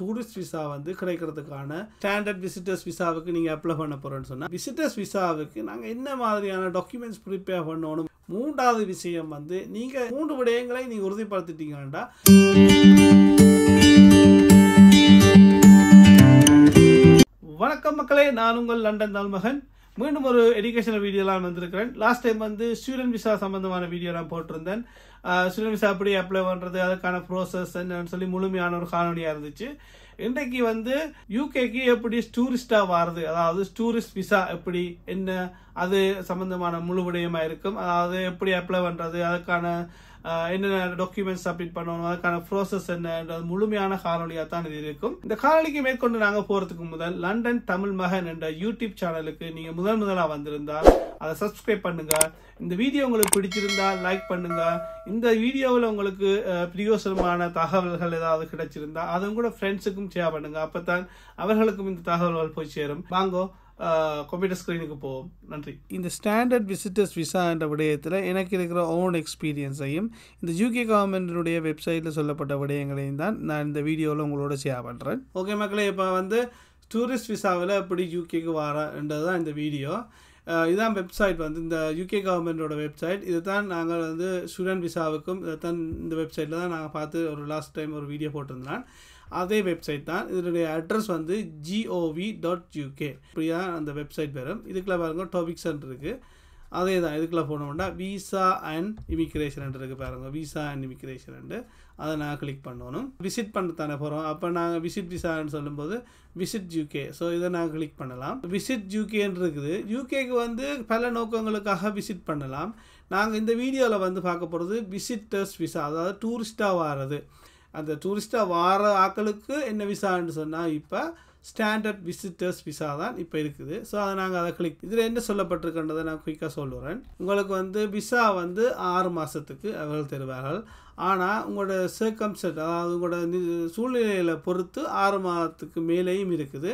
tourist visa வந்து கிடைக்கிறதுக்கான standard visitors விசாவுக்கு நீங்கள் அப்ளை பண்ண போகிறோன்னு சொன்னால் விசிட்டர்ஸ் விசாவுக்கு நாங்கள் என்ன மாதிரியான டாக்குமெண்ட்ஸ் ப்ரிப்பேர் பண்ணணும் மூன்றாவது விஷயம் வந்து நீங்கள் மூன்று விடயங்களை நீங்கள் உறுதிப்படுத்திட்டீங்கன்னா வணக்கம் மக்களே நான் உங்கள் லண்டன் தால்மகன் மீண்டும் ஒரு எஜுகேஷனல் வீடியோலாம் வந்திருக்கிறேன் லாஸ்ட் டைம் வந்து ஸ்டூடெண்ட் விசா சம்பந்தமான வீடியோ நான் போட்டிருந்தேன் ஸ்டூடெண்ட் விசா எப்படி அப்ளை பண்ணுறது அதுக்கான ப்ரோசஸ் என்னன்னு சொல்லி முழுமையான ஒரு காணொலியாக இருந்துச்சு இன்றைக்கு வந்து யூகேக்கு எப்படி டூரிஸ்டாக வாருது அதாவது டூரிஸ்ட் விசா எப்படி என்ன அது சம்பந்தமான முழு விடயமாக இருக்கும் அதாவது எப்படி அப்ளை பண்ணுறது அதுக்கான ஆஹ் என்னென்ன டாக்குமெண்ட்ஸ் சப்மிட் பண்ணணும் அதுக்கான ப்ரோசஸ் என்ன முழுமையான காணொலியாக தான் இது இருக்கும் இந்த காணொலிக்கு மேற்கொண்டு நாங்கள் போகிறதுக்கு முதல் லண்டன் தமிழ் மகன் என்ற யூடியூப் சேனலுக்கு நீங்கள் முதல் முதலாக வந்திருந்தால் அதை சப்ஸ்கிரைப் பண்ணுங்க இந்த வீடியோ உங்களுக்கு பிடிச்சிருந்தா லைக் பண்ணுங்க இந்த வீடியோவில் உங்களுக்கு அஹ், பிரயோசனமான தகவல்கள் ஏதாவது கிடைச்சிருந்தா அதுவும் கூட ஃப்ரெண்ட்ஸுக்கும் ஷேர் பண்ணுங்க அப்பதான் அவர்களுக்கும் இந்த தகவல்கள் போய் சேரும் வாங்கோ கம்ப்யூட்டர் ஸ்க்ரீனுக்கு போவோம் நன்றி இந்த ஸ்டாண்டர்ட் விசிட்டர்ஸ் விசா என்ற விடயத்தில் எனக்கு இருக்கிற ஓன் எக்ஸ்பீரியன்ஸையும் இந்த யூகே கவர்மெண்டினுடைய வெப்சைட்டில் சொல்லப்பட்ட விடயங்களையும் தான் நான் இந்த வீடியோவில் உங்களோட ஷேர் பண்ணுறேன் ஓகே மக்களே இப்போ வந்து டூரிஸ்ட் விசாவில் எப்படி யூகேக்கு வரன்றது தான் இந்த வீடியோ அஹ் இதான் வெப்சைட் வந்து இந்த யூகே கவர்மெண்டோட வெப்சைட் இதை தான் நாங்கள் வந்து ஸ்டூடெண்ட் விசாவுக்கும் இதை தான் இந்த வெப்சைட்டில் தான் நாங்கள் பார்த்து ஒரு லாஸ்ட் டைம் ஒரு வீடியோ போட்டிருந்தேன் அதே வெப்சைட் தான் இதனுடைய அட்ரஸ் வந்து ஜிஓவி டாட் யூகே இப்படியா அந்த வெப்சைட் வரும் இதுக்குள்ள பாருங்க டாபிக்ஸ் இருக்குது அதே தான் இதுக்குள்ள போனோம்னா விசா அண்ட் இமிக்ரேஷன் இருக்கு பாருங்க விசா அண்ட் இமிக்ரேஷன் அதை நான் கிளிக் பண்ணணும் விசிட் பண்ண தானே போகிறோம் அப்போ நாங்கள் விசிட் விசான்னு சொல்லும்போது விசிட் யூகே ஸோ இதை நாங்கள் கிளிக் பண்ணலாம் விசிட் யூகேன்னு இருக்குது யூகேக்கு வந்து பல நோக்கங்களுக்காக விசிட் பண்ணலாம் நாங்கள் இந்த வீடியோவில் வந்து பார்க்க போகிறது விசிட்டர்ஸ் விசா அதாவது டூரிஸ்டாக வாரது அந்த டூரிஸ்டாக வார ஆட்களுக்கு என்ன விசான்னு சொன்னால் இப்போ ஸ்டாண்டர்ட் விசிட்டர்ஸ் விசா தான் இப்போ இருக்குது ஸோ அதை நாங்கள் அதை கிளிக் இதில் என்ன சொல்லப்பட்டிருக்கின்றதை நான் குயிக்காக சொல்லுறேன் உங்களுக்கு வந்து விசா வந்து ஆறு மாதத்துக்கு அவர்கள் தருவார்கள் ஆனால் உங்களோட சர்க்கம்செட் அதாவது உங்களோட நி- சூழ்நிலையில் பொறுத்து ஆறு மாதத்துக்கு மேலேயும் இருக்குது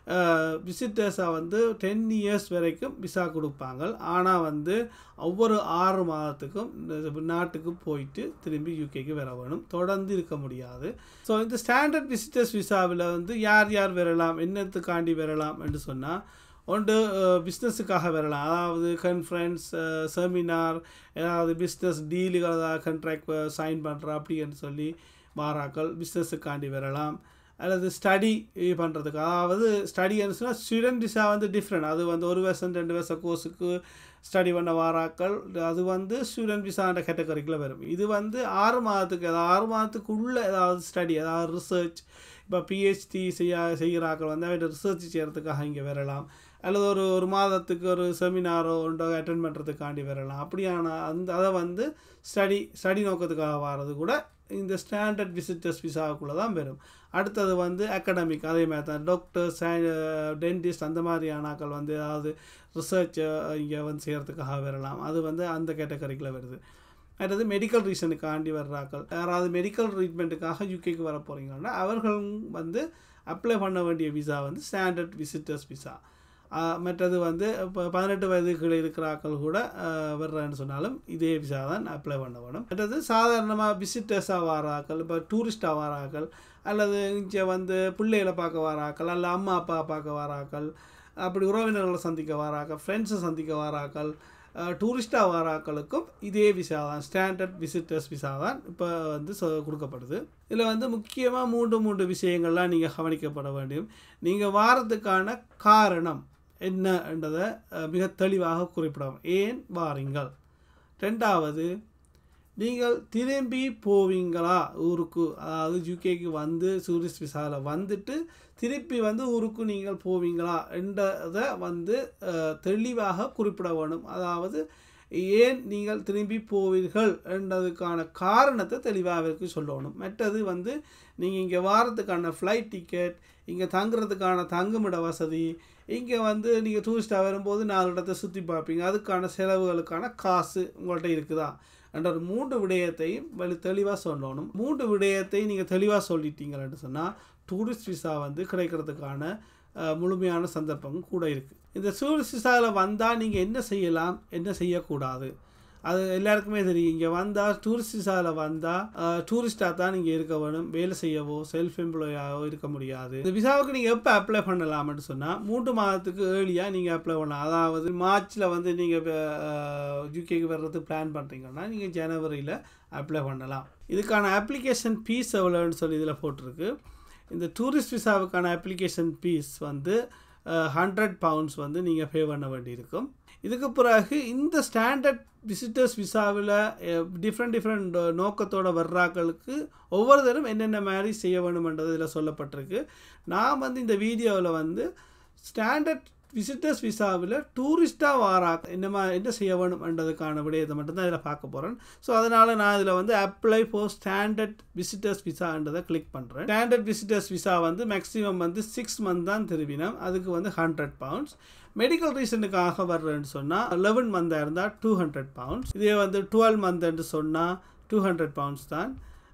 விசிட்டர்ஸாக வந்து டென் இயர்ஸ் வரைக்கும் விசா கொடுப்பாங்க ஆனால் வந்து ஒவ்வொரு ஆறு மாதத்துக்கும் இந்த நாட்டுக்கு போயிட்டு திரும்பி யூகேக்கு வர வேணும் தொடர்ந்து இருக்க முடியாது ஸோ இந்த ஸ்டாண்டர்ட் விசிட்டர்ஸ் விசாவில் வந்து யார் யார் வரலாம் என்னத்துக்காண்டி வரலாம் என்று சொன்னால் ஒன்று பிஸ்னஸுக்காக வரலாம் அதாவது கான்ஃபரன்ஸ் செமினார் ஏதாவது பிஸ்னஸ் டீலுகள் ஏதாவது கான்ட்ராக்ட் சைன் பண்ணுறா அப்படின்னு சொல்லி மாறாக்கள் பிஸ்னஸுக்காண்டி வரலாம் அல்லது ஸ்டடி பண்ணுறதுக்கு அதாவது ஸ்டடி சொன்னால் ஸ்டூடெண்ட் விசா வந்து டிஃப்ரெண்ட் அது வந்து ஒரு வருஷம் ரெண்டு வருஷம் கோர்ஸுக்கு ஸ்டடி பண்ண வாராக்கள் அது வந்து ஸ்டூடெண்ட் விசான்ற கேட்டகரிக்குள்ள வரும் இது வந்து ஆறு மாதத்துக்கு அதாவது ஆறு மாதத்துக்குள்ளே ஏதாவது ஸ்டடி அதாவது ரிசர்ச் இப்போ பிஹெச்டி செய்ய செய்கிறாக்கள் வந்து அவன் ரிசர்ச் செய்கிறதுக்காக இங்கே வரலாம் அல்லது ஒரு ஒரு மாதத்துக்கு ஒரு செமினாரோ ஒன்றோ அட்டன் பண்ணுறதுக்காண்டி வரலாம் அப்படியான அந்த அதை வந்து ஸ்டடி ஸ்டடி நோக்கத்துக்காக வர்றது கூட இந்த ஸ்டாண்டர்ட் விசிட்டர்ஸ் விசாவுக்குள்ளே தான் வரும் அடுத்தது வந்து அகடமிக் அதே மாதிரி தான் டாக்டர் டென்டிஸ்ட் அந்த மாதிரியான ஆட்கள் வந்து ஏதாவது ரிசர்ச் இங்கே வந்து செய்கிறதுக்காக வரலாம் அது வந்து அந்த கேட்டகரிக்குள்ள வருது அடுத்தது மெடிக்கல் ரீசனுக்காண்டி வர்றாக்கள் யாராவது மெடிக்கல் ட்ரீட்மெண்ட்டுக்காக யூகேக்கு வர போகிறீங்கன்னா அவர்களும் வந்து அப்ளை பண்ண வேண்டிய விசா வந்து ஸ்டாண்டர்ட் விசிட்டர்ஸ் விசா மற்றது வந்து இப்போ பதினெட்டு வயதுக்குள்ள இருக்கிற ஆட்கள் கூட ஆஹ், வர்றேன்னு சொன்னாலும் இதே விசா தான் அப்ளை பண்ண வேணும் மற்றது சாதாரணமாக விசிட்டர்ஸாக வர ஆட்கள் இப்போ டூரிஸ்டாக வர ஆட்கள் அல்லது இங்கே வந்து பிள்ளைகளை பார்க்க வர ஆட்கள் அல்ல அம்மா அப்பா பார்க்க வர ஆட்கள் அப்படி உறவினர்களை சந்திக்க வர ஆட்கள் ஃப்ரெண்ட்ஸை சந்திக்க வர ஆட்கள் டூரிஸ்டாக வர ஆட்களுக்கும் இதே விசா தான் ஸ்டாண்டர்ட் விசிட்டர்ஸ் விசா தான் இப்போ வந்து சொ கொடுக்கப்படுது இதில் வந்து முக்கியமாக மூன்று மூன்று விஷயங்கள்லாம் நீங்கள் கவனிக்கப்பட வேண்டும் நீங்கள் வாரத்துக்கான காரணம் என்னன்றதை அஹ், மிக தெளிவாக குறிப்பிடவும் ஏன் வாரீங்கள் ரெண்டாவது நீங்கள் திரும்பி போவீங்களா ஊருக்கு அதாவது யூகேக்கு வந்து டூரிஸ்ட் விசாவில் வந்துட்டு திருப்பி வந்து ஊருக்கு நீங்கள் போவீங்களா என்றதை வந்து அஹ், தெளிவாக குறிப்பிட வேணும் அதாவது ஏன் நீங்கள் திரும்பி போவீர்கள் என்றதுக்கான காரணத்தை தெளிவாக அவருக்கு சொல்லணும் மற்றது வந்து நீங்கள் இங்கே வாரத்துக்கான ஃப்ளைட் டிக்கெட் இங்கே தங்குறதுக்கான தங்குமிட வசதி இங்கே வந்து நீங்கள் டூரிஸ்டாக வரும்போது நாலு இடத்த சுற்றி பார்ப்பீங்க அதுக்கான செலவுகளுக்கான காசு உங்கள்கிட்ட இருக்குதா என்ற ஒரு மூன்று விடயத்தையும் வெளி தெளிவாக சொல்லணும் மூன்று விடயத்தையும் நீங்கள் தெளிவாக சொல்லிட்டீங்கன்னு சொன்னால் டூரிஸ்ட் விசா வந்து கிடைக்கிறதுக்கான அஹ், முழுமையான சந்தர்ப்பம் கூட இருக்குது இந்த டூரிஸ்ட் விசாவில் வந்தால் நீங்கள் என்ன செய்யலாம் என்ன செய்யக்கூடாது அது எல்லாருக்குமே தெரியும் இங்கே வந்தால் டூரிஸ்ட் விசாவில் வந்தால் டூரிஸ்டாக தான் நீங்கள் இருக்க வேணும் வேலை செய்யவோ செல்ஃப் எம்ப்ளாயாவோ இருக்க முடியாது இந்த விசாவுக்கு நீங்கள் எப்போ அப்ளை பண்ணலாம்னு சொன்னால் மூன்று மாதத்துக்கு ஏர்லியாக நீங்கள் அப்ளை பண்ணலாம் அதாவது மார்ச்சில் வந்து நீங்கள் யூகேக்கு வர்றது பிளான் பண்ணுறீங்கன்னா நீங்கள் ஜனவரியில் அப்ளை பண்ணலாம் இதுக்கான அப்ளிகேஷன் ஃபீஸ் எவ்வளோன்னு சொல்லி இதில் போட்டிருக்கு இந்த டூரிஸ்ட் விசாவுக்கான அப்ளிகேஷன் ஃபீஸ் வந்து ஹண்ட்ரட் பவுண்ட்ஸ் வந்து நீங்கள் பே பண்ண வேண்டியிருக்கும் இதுக்கு பிறகு இந்த ஸ்டாண்டர்ட் விசிட்டர்ஸ் விசாவில் டிஃப்ரெண்ட் டிஃப்ரெண்ட் நோக்கத்தோட வர்றாக்களுக்கு ஒவ்வொருத்தரும் என்னென்ன மாதிரி செய்ய வேணுமென்றது இதில் சொல்லப்பட்டிருக்கு நான் வந்து இந்த வீடியோவில் வந்து ஸ்டாண்டர்ட் விசிட்டர்ஸ் விசாவில் டூரிஸ்ட்டாக வாரா என்னமா என்ன செய்ய வேணும்ன்றதுக்கான விடயத்தை மட்டும்தான் இதில் பார்க்க போகிறேன் ஸோ அதனால் நான் இதில் வந்து அப்ளை ஃபார் ஸ்டாண்டர்ட் விசிட்டர்ஸ் விசான்றதை கிளிக் பண்ணுறேன் ஸ்டாண்டர்ட் விசிட்டர்ஸ் விசா வந்து மேக்ஸிமம் வந்து சிக்ஸ் மந்த் தான் திருவினம் அதுக்கு வந்து ஹண்ட்ரட் பவுண்ட்ஸ் மெடிக்கல் ரீசனுக்காக வர்றேன்னு சொன்னால் லெவன் மந்தாக இருந்தால் டூ ஹண்ட்ரட் பவுண்ட்ஸ் இதே வந்து டுவெல் மந்த்ன்னு சொன்னால் டூ ஹண்ட்ரட் பவுண்ட்ஸ் தான்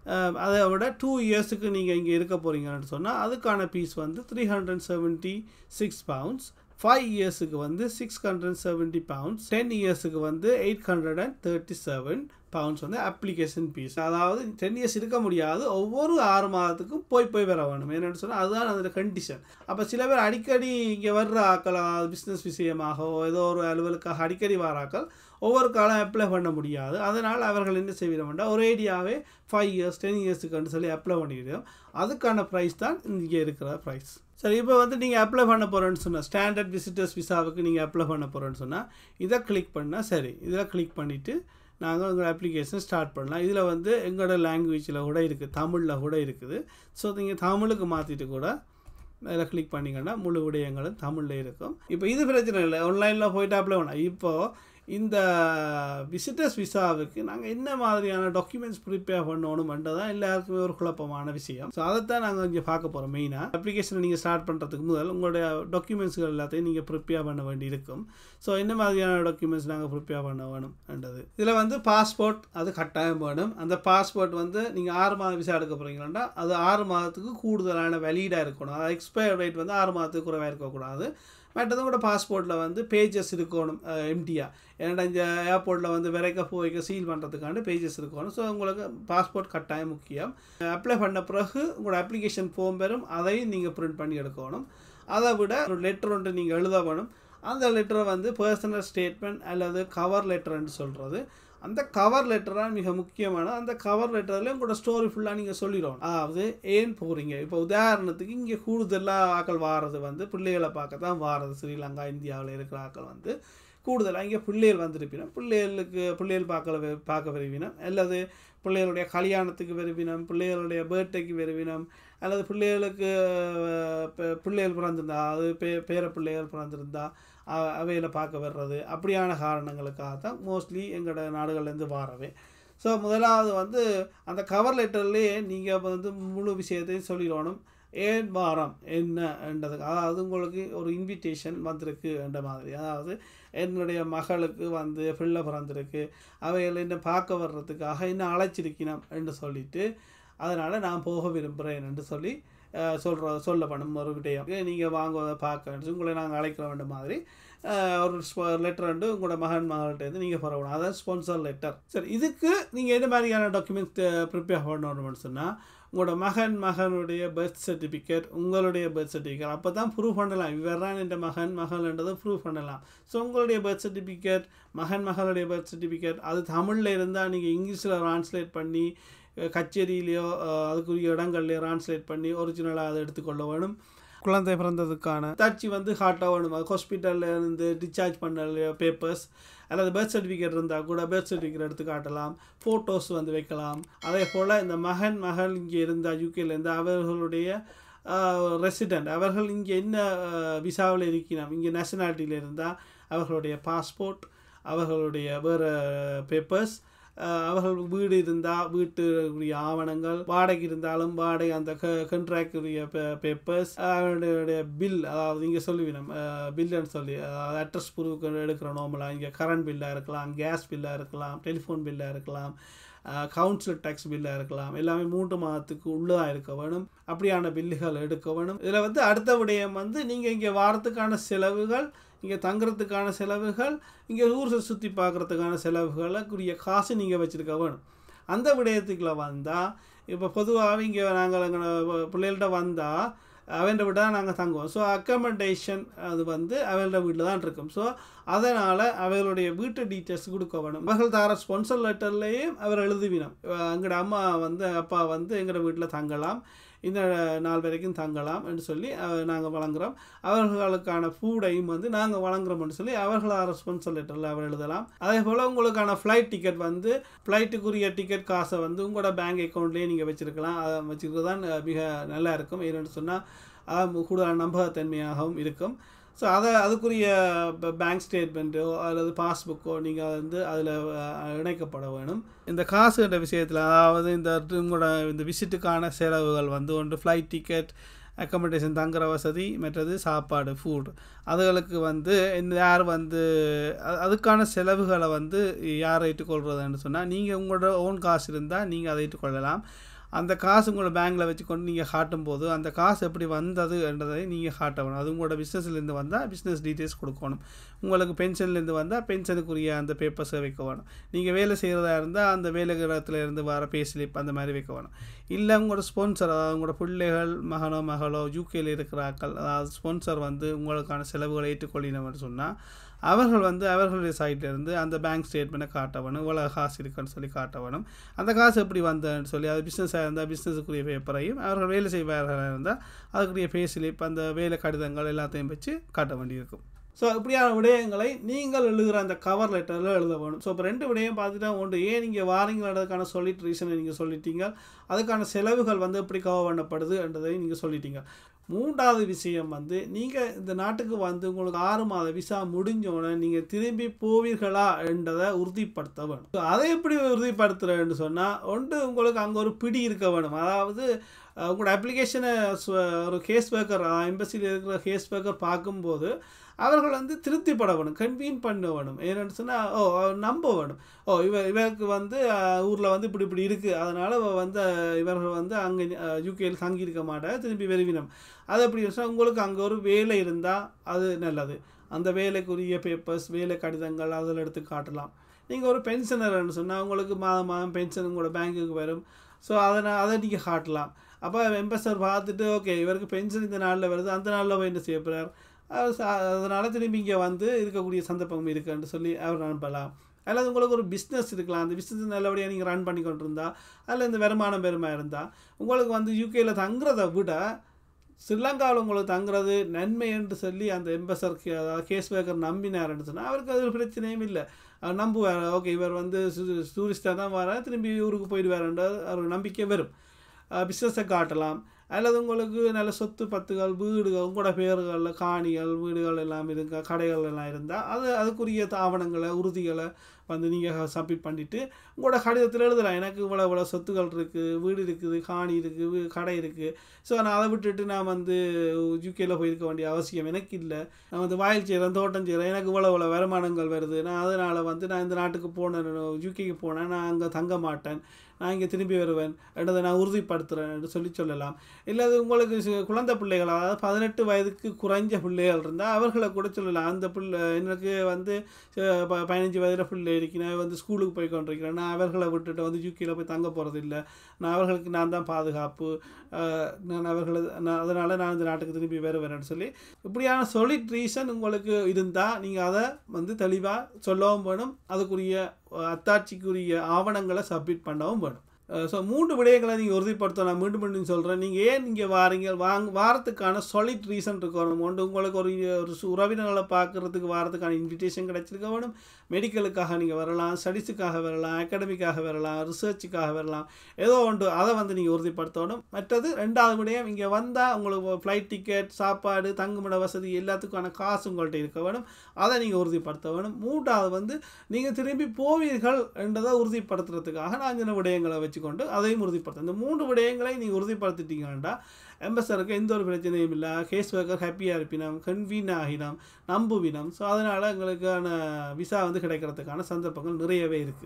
அதை விட டூ இயர்ஸுக்கு நீங்கள் இங்கே இருக்க போகிறீங்கன்னு சொன்னால் அதுக்கான ஃபீஸ் வந்து three hundred seventy six pounds five இயர்ஸுக்கு வந்து six hundred seventy pounds ten இயர்ஸுக்கு வந்து eight hundred and thirty seven pounds வந்து அப்ளிகேஷன் ஃபீஸ் அதாவது டென் இயர்ஸ் இருக்க முடியாது ஒவ்வொரு ஆறு மாதத்துக்கும் போய் போய் வர வேணும் என்னென்னு சொன்னால் அதுதான் அதோட கண்டிஷன் அப்போ சில பேர் அடிக்கடி இங்கே வர்ற ஆக்கள் பிஸ்னஸ் விஷயமாகவோ ஏதோ ஒரு அலுவலுக்காக அடிக்கடி வர ஆக்கள் ஒவ்வொரு காலம் அப்ளை பண்ண முடியாது அதனால் அவர்கள் என்ன செய்விடமாட்டா ஒரேடியாகவே ஃபைவ் இயர்ஸ் டென் இயர்ஸுக்குன்னு சொல்லி அப்ளை பண்ணிவிடும் அதுக்கான ப்ரைஸ் தான் இங்கே இருக்கிற ப்ரைஸ் சரி இப்போ வந்து நீங்கள் அப்ளை பண்ண போகிறேன்னு சொன்னால் ஸ்டாண்டர்ட் விசிட்டர்ஸ் விசாவுக்கு நீங்கள் அப்ளை பண்ண போகிறேன்னு சொன்னால் இதை கிளிக் பண்ணால் சரி இதில் கிளிக் பண்ணிவிட்டு நாங்கள் உங்கள் அப்ளிகேஷன் ஸ்டார்ட் பண்ணலாம் இதில் வந்து எங்களோட லாங்குவேஜில் கூட இருக்குது தமிழில் கூட இருக்குது ஸோ நீங்கள் தமிழுக்கு மாற்றிட்டு கூட அதில் கிளிக் பண்ணிங்கன்னா முழு விடயங்களும் தமிழில் இருக்கும் இப்போ இது பிரச்சனை இல்லை ஆன்லைனில் போயிட்டு அப்ளை பண்ணலாம் இப்போது இந்த விசிட்டர்ஸ் விசாவுக்கு நாங்கள் என்ன மாதிரியான டாக்குமெண்ட்ஸ் ப்ரிப்பேர் பண்ணணும்ன்றதான் எல்லாருக்குமே ஒரு குழப்பமான விஷயம் ஸோ அதைத்தான் நாங்கள் இங்கே பார்க்க போகிறோம் மெயினாக அப்ளிகேஷனை நீங்கள் ஸ்டார்ட் பண்ணுறதுக்கு முதல் உங்களுடைய டாக்குமெண்ட்ஸ்கள் எல்லாத்தையும் நீங்கள் ப்ரிப்பேர் பண்ண வேண்டி இருக்கும் ஸோ என்ன மாதிரியான டாக்குமெண்ட்ஸ் நாங்கள் ப்ரிப்பேர் பண்ண வேணும்ன்றது இதில் வந்து பாஸ்போர்ட் அது கட்டாயம் வேணும் அந்த பாஸ்போர்ட் வந்து நீங்கள் ஆறு மாதம் விசா எடுக்க போகிறீங்களா அது ஆறு மாதத்துக்கு கூடுதலான வெளியீடாக இருக்கணும் அது எக்ஸ்பயர் டேட் வந்து ஆறு மாதத்துக்கு குறைவாக இருக்கக்கூடாது மற்றதும் கூட பாஸ்போர்ட்டில் வந்து பேஜஸ் இருக்கணும் எம்டியாக ஏன்னா இந்த ஏர்போர்ட்டில் வந்து விரைக்க போய்க்க சீல் பண்ணுறதுக்காண்டு பேஜஸ் இருக்கணும் ஸோ உங்களுக்கு பாஸ்போர்ட் கட்டாயம் முக்கியம் அப்ளை பண்ண பிறகு உங்களோட அப்ளிகேஷன் ஃபார்ம் பெறும் அதையும் நீங்கள் பிரிண்ட் பண்ணி எடுக்கணும் அதை விட ஒரு லெட்டர் ஒன்று நீங்கள் எழுத வேணும் அந்த லெட்டரை வந்து பர்சனல் ஸ்டேட்மெண்ட் அல்லது கவர் லெட்டர்ன்னு சொல்கிறது அந்த கவர் லெட்டர் தான் மிக முக்கியமான அந்த கவர் லெட்டரில் உங்களோட ஸ்டோரி ஃபுல்லாக நீங்கள் சொல்லிடணும் அதாவது ஏன் போகிறீங்க இப்போ உதாரணத்துக்கு இங்கே கூடுதலாக ஆக்கள் வாரது வந்து பிள்ளைகளை பார்க்க தான் வாரது ஸ்ரீலங்கா இந்தியாவில் இருக்கிற ஆக்கள் வந்து கூடுதலாக இங்கே பிள்ளைகள் வந்திருப்பினோம் பிள்ளைகளுக்கு பிள்ளைகள் பார்க்கல பார்க்க விரும்பினோம் அல்லது பிள்ளைகளுடைய கல்யாணத்துக்கு விரும்பினோம் பிள்ளைகளுடைய பர்த்டேக்கு விரும்பினோம் அல்லது பிள்ளைகளுக்கு பிள்ளைகள் பிறந்திருந்தா அது பே பேர பிள்ளைகள் பிறந்திருந்தா அவையில் பார்க்க வர்றது அப்படியான காரணங்களுக்காக தான் மோஸ்ட்லி எங்களோட நாடுகள்லேருந்து வாரவே ஸோ முதலாவது வந்து அந்த கவர் லெட்டர்லேயே நீங்கள் வந்து முழு விஷயத்தையும் சொல்லிடணும் ஏன் வாரம் என்னன்றதுக்கு அதாவது உங்களுக்கு ஒரு இன்விடேஷன் வந்திருக்கு என்ற மாதிரி அதாவது என்னுடைய மகளுக்கு வந்து பிள்ளை பிறந்திருக்கு அவைகள் என்ன பார்க்க வர்றதுக்காக என்ன அழைச்சிருக்கணும் என்று சொல்லிட்டு அதனால் நான் போக விரும்புகிறேன் என்று சொல்லி சொல்கிற சொல்லப்படும் ஒரு விடயம் நீங்கள் வாங்க பார்க்க உங்களை நாங்கள் அழைக்கிற வேண்டிய மாதிரி ஒரு லெட்டர் வந்து உங்களோட மகன் மகள்கிட்ட நீங்கள் பரவணும் அதான் ஸ்பான்சர் லெட்டர் சரி இதுக்கு நீங்கள் என்ன மாதிரியான டாக்குமெண்ட்ஸ் ப்ரிப்பேர் பண்ணணும்னு சொன்னால் உங்களோட மகன் மகனுடைய பர்த் சர்டிஃபிகேட் உங்களுடைய பர்த் சர்டிஃபிகேட் அப்போ தான் ப்ரூவ் பண்ணலாம் இவர் தான் என்ற மகன் மகள்ன்றதை ப்ரூவ் பண்ணலாம் ஸோ உங்களுடைய பர்த் சர்டிஃபிகேட் மகன் மகளுடைய பர்த் சர்டிஃபிகேட் அது தமிழில் இருந்தால் நீங்கள் இங்கிலீஷில் ட்ரான்ஸ்லேட் பண்ணி கச்சேரியிலையோ அதுக்குரிய இடங்கள்லையோ ட்ரான்ஸ்லேட் பண்ணி ஒரிஜினலாக அதை எடுத்துக்கொள்ள வேணும் குழந்தை பிறந்ததுக்கான தச்சு வந்து ஹார்ட்டாக வேணும் அது ஹாஸ்பிட்டலில் இருந்து டிஸ்சார்ஜ் பண்ண பேப்பர்ஸ் அல்லது பர்த் சர்டிஃபிகேட் இருந்தால் கூட பர்த் சர்டிஃபிகேட் எடுத்து காட்டலாம் ஃபோட்டோஸ் வந்து வைக்கலாம் அதே போல் இந்த மகன் மகள் இங்கே இருந்தால் யூகேலேருந்து அவர்களுடைய ரெசிடெண்ட் அவர்கள் இங்கே என்ன விசாவில் இருக்கிறோம் இங்கே நேஷனாலிட்டியில் இருந்தால் அவர்களுடைய பாஸ்போர்ட் அவர்களுடைய வேறு பேப்பர்ஸ் அவர்கள் வீடு இருந்தால் வீட்டுடைய ஆவணங்கள் வாடகை இருந்தாலும் வாடகை அந்த கண்ட்ராக்டுடைய பேப்பர்ஸ் அவருடைய பில் அதாவது இங்கே சொல்லுவினோம் பில்லுன்னு சொல்லி அட்ரஸ் ப்ரூஃப் எடுக்கிற நார்மலாக இங்கே கரண்ட் பில்லாக இருக்கலாம் கேஸ் பில்லாக இருக்கலாம் டெலிஃபோன் பில்லாக இருக்கலாம் கவுன்சில் டேக்ஸ் பில்லாக இருக்கலாம் எல்லாமே மூன்று மாதத்துக்கு உள்ளதாக இருக்க வேணும் அப்படியான பில்லுகள் எடுக்க வேணும் இதில் வந்து அடுத்த விடயம் வந்து நீங்கள் இங்கே வாரத்துக்கான செலவுகள் இங்கே தங்குறதுக்கான செலவுகள் இங்கே ஊரை சுற்றி பார்க்குறதுக்கான செலவுகளுக்குரிய காசு நீங்கள் வச்சுருக்க வேணும் அந்த விடயத்துக்குள்ள வந்தால் இப்போ பொதுவாக இங்கே நாங்கள் எங்கள் பிள்ளைகள்கிட்ட வந்தால் அவன்கிட்ட வீட்டில் தான் நாங்கள் தங்குவோம் ஸோ அக்கமடேஷன் அது வந்து அவங்களோட வீட்டில் தான் இருக்கும் ஸோ அதனால் அவர்களுடைய வீட்டு டீட்டெயில்ஸ் கொடுக்க வேணும் அவர்கள் தர ஸ்பான்சர் லெட்டர்லேயே அவர் எழுதுவினோம் எங்களோட அம்மா வந்து அப்பா வந்து எங்களோட வீட்டில் தங்கலாம் இந்த நாள் வரைக்கும் தங்கலாம் என்று சொல்லி நாங்கள் வழங்குகிறோம் அவர்களுக்கான ஃபூடையும் வந்து நாங்கள் வழங்குறோம்னு சொல்லி அவர்களால் ஸ்பான்சர் லெட்டரில் அவர் எழுதலாம் அதே போல் உங்களுக்கான ஃப்ளைட் டிக்கெட் வந்து ஃப்ளைட்டுக்குரிய டிக்கெட் காசை வந்து உங்களோட பேங்க் அக்கௌண்ட்லேயே நீங்கள் வச்சுருக்கலாம் அதை வச்சுக்கிறது தான் மிக நல்லா இருக்கும் ஏன்னு சொன்னால் அது கூடுதலான நம்பகத்தன்மையாகவும் இருக்கும் ஸோ அதை அதுக்குரிய பேங்க் ஸ்டேட்மெண்ட்டோ அல்லது பாஸ்புக்கோ நீங்கள் வந்து அதில் இணைக்கப்பட வேணும் இந்த காசுன்ற விஷயத்தில் அதாவது இந்த உங்களோட இந்த விசிட்டுக்கான செலவுகள் வந்து ஒன்று ஃப்ளைட் டிக்கெட் அக்கமடேஷன் தங்குற வசதி மற்றது சாப்பாடு ஃபுட் அதுகளுக்கு வந்து இந்த யார் வந்து அதுக்கான செலவுகளை வந்து யார் ஏற்றுக்கொள்கிறதுன்னு சொன்னால் நீங்கள் உங்களோட ஓன் காசு இருந்தால் நீங்கள் அதை ஏற்றுக்கொள்ளலாம் அந்த காசு உங்களோட பேங்க்கில் வச்சுக்கொண்டு நீங்கள் காட்டும் போது அந்த காசு எப்படி வந்தது என்றதை நீங்கள் காட்ட வேணும் அது உங்களோட பிஸ்னஸ்லேருந்து வந்தால் பிஸ்னஸ் டீட்டெயில்ஸ் கொடுக்கணும் உங்களுக்கு பென்ஷன்லேருந்து வந்தால் பென்ஷனுக்குரிய அந்த பேப்பர்ஸை வைக்க வேணும் நீங்கள் வேலை செய்கிறதா இருந்தால் அந்த வேலை கிரகத்தில் இருந்து வர பே ஸ்லிப் அந்த மாதிரி வைக்க வேணும் இல்லை உங்களோட ஸ்பான்சர் அதாவது உங்களோட பிள்ளைகள் மகனோ மகளோ யூகேயில் இருக்கிறாக்கள் அதாவது ஸ்பான்சர் வந்து உங்களுக்கான செலவுகளை ஏற்றுக்கொள்ளினவன்னு சொன்னால் அவர்கள் வந்து அவர்களுடைய சைட்லேருந்து அந்த பேங்க் ஸ்டேட்மெண்ட்டை காட்ட வேணும் இவ்வளோ காசு இருக்குன்னு சொல்லி காட்ட வேணும் அந்த காசு எப்படி வந்ததுன்னு சொல்லி அது பிஸ்னஸாக இருந்தால் பிஸ்னஸுக்குரிய பேப்பரையும் அவர்கள் வேலை செய்வார்களாக இருந்தால் அதுக்குரிய பே ஸ்லிப் அந்த வேலை கடிதங்கள் எல்லாத்தையும் வச்சு காட்ட வேண்டியிருக்கும் ஸோ இப்படியான விடயங்களை நீங்கள் எழுதுகிற அந்த கவர் லெட்டரில் எழுத வேணும் ஸோ இப்போ ரெண்டு விடயம் பார்த்துட்டா ஒன்று ஏன் நீங்கள் வாரீங்களதுக்கான சொல்லிட்டு ரீசனை நீங்கள் சொல்லிட்டீங்க அதுக்கான செலவுகள் வந்து எப்படி கவர் பண்ணப்படுது என்றதை நீங்கள் சொல்லிட்டீங்க மூன்றாவது விஷயம் வந்து நீங்கள் இந்த நாட்டுக்கு வந்து உங்களுக்கு ஆறு மாத விசா முடிஞ்சோடனே நீங்கள் திரும்பி போவீர்களா என்றதை உறுதிப்படுத்த வேணும் ஸோ அதை எப்படி உறுதிப்படுத்துகிறேன்னு சொன்னால் ஒன்று உங்களுக்கு அங்கே ஒரு பிடி இருக்க வேணும் அதாவது உங்களோட அப்ளிகேஷனை ஒரு கேஸ் பேக்கர் எம்பசியில் இருக்கிற கேஸ் பேக்கர் பார்க்கும்போது அவர்கள் வந்து திருப்திப்பட வேணும் கன்வீன் பண்ண வேணும் ஏன்னு சொன்னால் ஓ நம்ப வேணும் ஓ இவர் இவருக்கு வந்து ஊரில் வந்து இப்படி இப்படி இருக்குது அதனால் வந்து இவர்கள் வந்து அங்கே யூகேயில் தங்கியிருக்க மாட்டாங்க திரும்பி விரும்பினோம் அது எப்படி சொன்னால் உங்களுக்கு அங்கே ஒரு வேலை இருந்தால் அது நல்லது அந்த வேலைக்குரிய பேப்பர்ஸ் வேலை கடிதங்கள் அதில் எடுத்து காட்டலாம் நீங்கள் ஒரு பென்ஷனர்னு சொன்னால் உங்களுக்கு மாதம் மாதம் பென்ஷன் உங்களோட பேங்க்குக்கு வரும் ஸோ அதை அதை நீங்கள் காட்டலாம் அப்போ எம்பசர் பார்த்துட்டு ஓகே இவருக்கு பென்ஷன் இந்த நாளில் வருது அந்த நாளில் போய் என்ன செய்ய போகிறார் அதனால் திரும்பி இங்கே வந்து இருக்கக்கூடிய சந்தர்ப்பம் இருக்குன்னு சொல்லி அவர் அனுப்பலாம் அல்லது உங்களுக்கு ஒரு பிஸ்னஸ் இருக்கலாம் அந்த பிஸ்னஸ் நல்லபடியாக நீங்கள் ரன் பண்ணி கொண்டு இருந்தால் அதில் இந்த வருமானம் பெருமை இருந்தால் உங்களுக்கு வந்து யூகேயில் தங்குறதை விட ஸ்ரீலங்காவில் உங்களுக்கு தங்குறது நன்மை என்று சொல்லி அந்த எம்பசர் அதாவது கேஸ் பேக்கர் நம்பினார்னு சொன்னால் அவருக்கு அது ஒரு பிரச்சனையும் இல்லை அவர் நம்புவார் ஓகே இவர் வந்து டூரிஸ்டாக தான் வர திரும்பி ஊருக்கு போயிடுவார்ன்ற ஒரு நம்பிக்கை வரும் பிஸ்னஸை காட்டலாம் அல்லது உங்களுக்கு நல்ல சொத்து பத்துகள் வீடுகள் உங்களோட பேர்களில் காணிகள் வீடுகள் எல்லாம் இருக்க கடைகள் எல்லாம் இருந்தால் அது அதுக்குரிய ஆவணங்களை உறுதிகளை வந்து நீங்கள் சப்மிட் பண்ணிவிட்டு உங்களோட கடிதத்தில் எழுதலாம் எனக்கு இவ்வளோ இவ்வளோ சொத்துகள் இருக்குது வீடு இருக்குது காணி இருக்குது கடை இருக்குது ஸோ நான் அதை விட்டுட்டு நான் வந்து யூகேயில் போயிருக்க வேண்டிய அவசியம் எனக்கு இல்லை நான் வந்து வயல் செய்கிறேன் தோட்டம் செய்கிறேன் எனக்கு இவ்வளோ இவ்வளோ வருமானங்கள் வருது நான் அதனால் வந்து நான் இந்த நாட்டுக்கு போனேன் யூகேக்கு போனேன் நான் அங்கே தங்க மாட்டேன் நான் இங்கே திரும்பி வருவேன் என்றதை நான் உறுதிப்படுத்துகிறேன் என்று சொல்லி சொல்லலாம் இல்லை அது உங்களுக்கு குழந்தை பிள்ளைகள் அதாவது பதினெட்டு வயதுக்கு குறைஞ்ச பிள்ளைகள் இருந்தால் அவர்களை கூட சொல்லலாம் அந்த பிள்ளை எனக்கு வந்து பதினஞ்சு வயதில் பிள்ளை இருக்கிறேன் வந்து ஸ்கூலுக்கு போய் கொண்டிருக்கிறேன் நான் அவர்களை விட்டுட்டு வந்து யூகேயில் போய் தங்க போகிறது இல்லை நான் அவர்களுக்கு நான் தான் பாதுகாப்பு நான் அவர்களை நான் அதனால் நான் இந்த நாட்டுக்கு திரும்பி வருவேன்னு சொல்லி இப்படியான சொலிட் ரீசன் உங்களுக்கு இருந்தால் நீங்கள் அதை வந்து தெளிவாக சொல்லவும் வேணும் அதுக்குரிய அத்தாட்சிக்குரிய ஆவணங்களை சப்மிட் பண்ணவும் வேணும் ஸோ மூன்று விடயங்களை நீங்கள் உறுதிப்படுத்தணும் நான் மீண்டும் மீண்டும் சொல்கிறேன் நீங்கள் ஏன் இங்கே வாரீங்க வாங்க வாரத்துக்கான சொலிட் ரீசன் இருக்கணும் ஒன்று உங்களுக்கு ஒரு ஒரு உறவினர்களை பார்க்குறதுக்கு வாரத்துக்கான இன்விடேஷன் கிடைச்சிருக்க வேணும் மெடிக்கலுக்காக நீங்கள் வரலாம் ஸ்டடீஸுக்காக வரலாம் அகாடமிக்காக வரலாம் ரிசர்ச்சுக்காக வரலாம் ஏதோ ஒன்று அதை வந்து நீங்கள் உறுதிப்படுத்தணும் மற்றது ரெண்டாவது விடயம் இங்கே வந்தால் உங்களுக்கு ஃப்ளைட் டிக்கெட் சாப்பாடு தங்குமிட வசதி எல்லாத்துக்கான காசு உங்கள்கிட்ட இருக்க வேணும் அதை நீங்கள் உறுதிப்படுத்த வேணும் மூன்றாவது வந்து நீங்கள் திரும்பி போவீர்கள் என்றதை உறுதிப்படுத்துறதுக்காக நான் சின்ன விடயங்களை வச்சுக்கொண்டு அதையும் உறுதிப்படுத்த இந்த மூன்று விடயங்களை நீங்கள் உறுதிப்படுத்திட்டீங்கன்னா எம்பசருக்கு எந்த ஒரு பிரச்சனையும் இல்லை கேஸ் ஒர்க்கர் ஹாப்பியாக இருப்பினோம் கன்வீன் ஆகினோம் நம்புவினோம் ஸோ அதனால் எங்களுக்கான விசா வந்து கிடைக்கிறதுக்கான சந்தர்ப்பங்கள் நிறையவே இருக்குது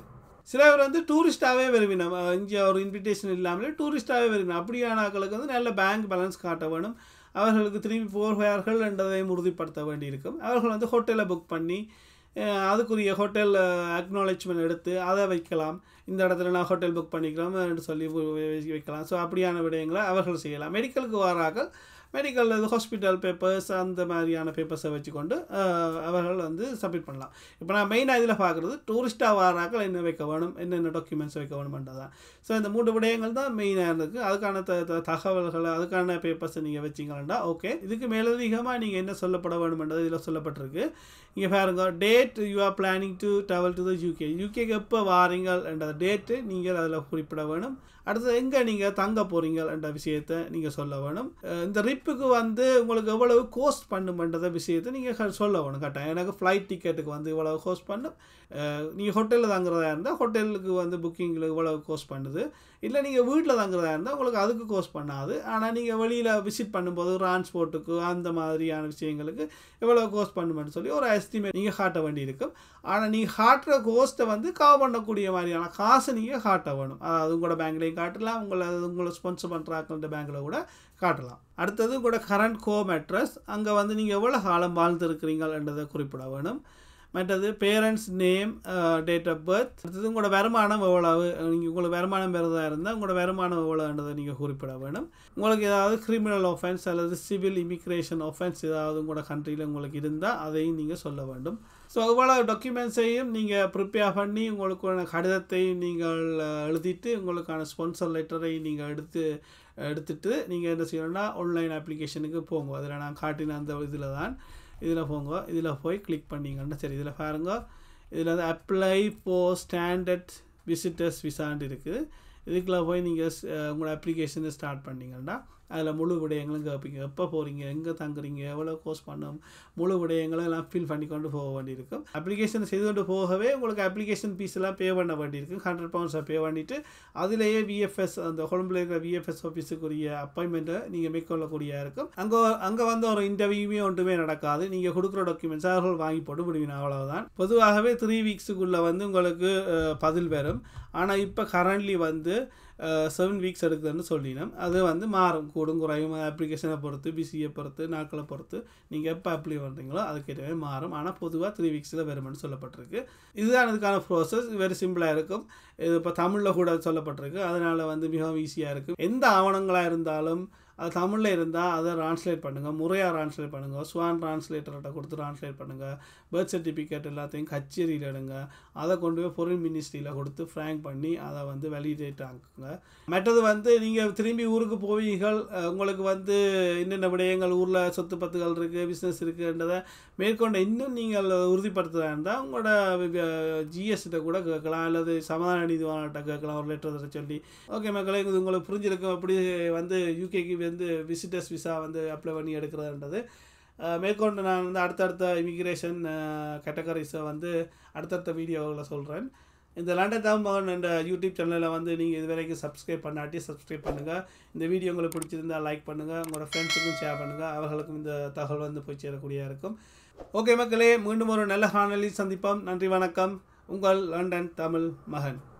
சில பேர் வந்து டூரிஸ்டாகவே வருவினோம் இங்கே ஒரு இன்விடேஷன் இல்லாமலே டூரிஸ்டாகவே வருவினோம் அப்படியான ஆட்களுக்கு வந்து நல்ல பேங்க் பேலன்ஸ் காட்ட வேணும் அவர்களுக்கு திரும்பி போகிறார்கள் என்றதையும் உறுதிப்படுத்த வேண்டியிருக்கும் அவர்கள் வந்து ஹோட்டலை புக் பண்ணி அஹ், அதுக்குரிய ஹோட்டல் அக்னாலேஜ்மெண்ட் எடுத்து அதை வைக்கலாம் இந்த இடத்துல நான் ஹோட்டல் புக் பண்ணிக்கிறோம் என்று சொல்லி வு- வு- வைக்கலாம் ஸோ அப்படியான விடயங்களை அவர்கள் செய்யலாம் மெடிக்கலுக்கு வரார்கள் மெடிக்கல் இது ஹாஸ்பிட்டல் பேப்பர்ஸ் அந்த மாதிரியான பேப்பர்ஸை வச்சுக்கொண்டு அஹ், அவர்கள் வந்து சப்மிட் பண்ணலாம் இப்போ நான் மெயினாக இதில் பார்க்குறது டூரிஸ்ட்டாக வராக்கள் என்ன வைக்க வேணும் என்னென்ன டாக்குமெண்ட்ஸ் வைக்க வேணுமென்றதான் ஸோ இந்த மூன்று விடயங்கள் தான் மெயினாக இருக்குது அதுக்கான த த- தகவல்கள் அதுக்கான பேப்பர்ஸை நீங்கள் வச்சிங்கன்னா ஓகே இதுக்கு மேலதிகமாக நீங்கள் என்ன சொல்லப்பட வேணுமென்றது இதில் சொல்லப்பட்டிருக்கு இங்கே பாருங்க date you are planning to travel to the UK யூகேக்கு எப்போ வாரீங்கள் என்ற டேட்டு நீங்கள் அதில் குறிப்பிட வேணும் அடுத்தது எங்கே நீங்கள் தங்க போகிறீங்க என்ற விஷயத்தை நீங்கள் சொல்ல வேணும் அஹ் இந்த ரிப்புக்கு வந்து உங்களுக்கு எவ்வளவு கோஸ்ட் பண்ணுமென்றத விஷயத்தை நீங்கள் சொல்ல வேணும் கரெக்டாக எனக்கு ஃப்ளைட் டிக்கெட்டுக்கு வந்து இவ்வளவு கோஸ்ட் பண்ணும் நீங்கள் ஹோட்டலில் தங்குறதா இருந்தால் ஹோட்டலுக்கு வந்து புக்கிங்கில் இவ்வளவு கோஸ்ட் பண்ணுது இல்லை நீங்கள் வீட்டில் தங்குறதா இருந்தால் உங்களுக்கு அதுக்கு கோஸ்ட் பண்ணாது ஆனால் நீங்கள் வெளியில் விசிட் பண்ணும்போது டிரான்ஸ்போர்ட்டுக்கு அந்த மாதிரியான விஷயங்களுக்கு எவ்வளோ கோஸ்ட் பண்ணுமென்னு சொல்லி ஒரு எஸ்டிமேட் நீங்கள் காட்ட வேண்டியிருக்கும் ஆனால் நீங்கள் காட்டுற கோஸ்ட்டை வந்து கவர் பண்ணக்கூடிய மாதிரியான காசை நீங்கள் காட்ட வேணும் அதாவது உங்களோட பேங்க்லேயும் காட்டலாம் உங்களை உங்களை ஸ்பான்சர் பண்ணுறாக்கிற பேங்க்கில் கூட காட்டலாம் அடுத்தது உங்களோட கரண்ட் ஹோம் அட்ரஸ் அங்கே வந்து நீங்கள் எவ்வளோ காலம் வாழ்ந்துருக்கிறீங்கன்றதை குறிப்பிட வேணும் மற்றது parents name date of birth அடுத்தது உங்களோட வருமானம் எவ்வளவு நீங்கள் உங்களுக்கு வருமானம் பெறதாக இருந்தால் உங்களோட வருமானம் எவ்வளோன்றதை நீங்கள் குறிப்பிட வேணும் உங்களுக்கு ஏதாவது கிரிமினல் ஒஃபென்ஸ் அல்லது சிவில் இமிக்ரேஷன் ஒஃபென்ஸ் ஏதாவது உங்களோட கண்ட்ரியில் உங்களுக்கு இருந்தால் அதையும் நீங்கள் சொல்ல வேண்டும் ஸோ இவ்வளோ டாக்குமெண்ட்ஸையும் நீங்கள் ப்ரிப்பேர் பண்ணி உங்களுக்கான கடிதத்தையும் நீங்கள் அஹ், எழுதிட்டு உங்களுக்கான ஸ்பான்சர் லெட்டரை நீங்கள் எடுத்து எடுத்துட்டு நீங்கள் என்ன செய்யணும்னா ஆன்லைன் அப்ளிகேஷனுக்கு போங்க அதில் நான் காட்டின அந்த இதில் தான் இதில் போங்க இதில் போய் கிளிக் பண்ணிங்கன்னா சரி இதில் பாருங்க இதில் வந்து அப்ளை ஃபார் ஸ்டாண்டர்ட் விசிட்டர்ஸ் விசான்னு இருக்குது இதுக்குள்ள போய் நீங்கள் உங்களோட அப்ளிகேஷனை ஸ்டார்ட் பண்ணீங்கன்னா அதில் முழு விடயங்களும் கேட்பீங்க எப்போ போகிறீங்க எங்கே தங்குறீங்க எவ்வளோ கோர்ஸ் பண்ணணும் முழு விடயங்களும் எல்லாம் ஃபில் பண்ணி கொண்டு போக வேண்டியிருக்கும் அப்ளிகேஷன் செய்து கொண்டு போகவே உங்களுக்கு அப்ளிகேஷன் ஃபீஸ் எல்லாம் பே பண்ண வேண்டியிருக்கும் ஹண்ட்ரட் பவுண்ட்ஸை பே பண்ணிவிட்டு அதிலேயே விஎஃப்எஸ் அந்த கொழும்புல இருக்கிற விஎஃப்எஸ் ஆஃபீஸுக்குரிய அப்பாயின்மெண்ட்டை நீங்கள் மேற்கொள்ளக்கூடிய இருக்கும் அங்கே அங்கே வந்து ஒரு இன்டர்வியூமே ஒன்றுமே நடக்காது நீங்கள் கொடுக்குற டாக்குமெண்ட்ஸ் அவர்கள் வாங்கி போட்டு விடுவீங்க அவ்வளவுதான் பொதுவாகவே த்ரீ வீக்ஸுக்குள்ளே வந்து உங்களுக்கு அஹ், பதில் வரும் ஆனால் இப்போ கரண்ட்லி வந்து செவன் வீக்ஸ் எடுக்குதுன்னு சொல்லினோம் அது வந்து மாறும் கூடும் குறையும் அப்ளிகேஷனை பொறுத்து பிசியை பொறுத்து நாட்களை பொறுத்து நீங்கள் எப்போ அப்ளை பண்ணுறீங்களோ அதுக்கேற்றவே மாறும் ஆனால் பொதுவாக த்ரீ வீக்ஸில் வரும்னு சொல்லப்பட்டிருக்கு இதுதான் இதுக்கான ப்ராசஸ் வெரி சிம்பிளாக இருக்கும் இது இப்போ தமிழில் கூட சொல்லப்பட்டிருக்கு அதனால் வந்து மிகவும் ஈஸியாக இருக்கும் எந்த ஆவணங்களாக இருந்தாலும் அது தமிழில் இருந்தால் அதை ட்ரான்ஸ்லேட் பண்ணுங்கள் முறையாக ட்ரான்ஸ்லேட் பண்ணுங்கள் ஸ்வான் ட்ரான்ஸ்லேட்டர்கிட்ட கொடுத்து ட்ரான்ஸ்லேட் பண்ணுங்கள் பர்த் சர்டிஃபிகேட் எல்லாத்தையும் கச்சேரியில் எடுங்க அதை கொண்டு போய் பொருள் மினிஸ்ட்ரியில் கொடுத்து ஃப்ராங்க் பண்ணி அதை வந்து வெளியிடேட் ஆக்குங்க மற்றது வந்து நீங்கள் திரும்பி ஊருக்கு போவீர்கள் அஹ் உங்களுக்கு வந்து என்னென்ன விடயங்கள் ஊரில் சொத்து பத்துகள் இருக்குது பிஸ்னஸ் இருக்குன்றதை மேற்கொண்ட இன்னும் நீங்கள் உறுதிப்படுத்துகிறா இருந்தால் உங்களோட ஜிஎஸ்கிட்ட கூட கேட்கலாம் அல்லது சமாதான நீதிவான்கிட்ட கேட்கலாம் ஒரு லெட்டர் சொல்லி ஓகே மக்களே இது உங்களுக்கு புரிஞ்சிருக்கும் அப்படி வந்து யூகேக்கு வந்து விசிட்டர்ஸ் விசா வந்து அப்ளை பண்ணி எடுக்கிறதுன்றது அஹ் மேற்கொண்டு நான் வந்து அடுத்தடுத்த இமிக்ரேஷன் கேட்டகரிஸை வந்து அடுத்தடுத்த வீடியோவில் சொல்கிறேன் இந்த லண்டன் தமிழ் என்ற யூடியூப் சேனலில் வந்து நீங்கள் இது வரைக்கும் சப்ஸ்கிரைப் பண்ணாட்டி சப்ஸ்கிரைப் பண்ணுங்கள் இந்த வீடியோ உங்களுக்கு பிடிச்சிருந்தா லைக் பண்ணுங்கள் உங்களோட ஃப்ரெண்ட்ஸுக்கும் ஷேர் பண்ணுங்கள் அவர்களுக்கும் இந்த தகவல் வந்து போய் சேரக்கூடியதாக இருக்கும் ஓகே மக்களே மீண்டும் ஒரு நல்ல காணொலி சந்திப்போம் நன்றி வணக்கம் உங்கள் லண்டன் தமிழ் மகன்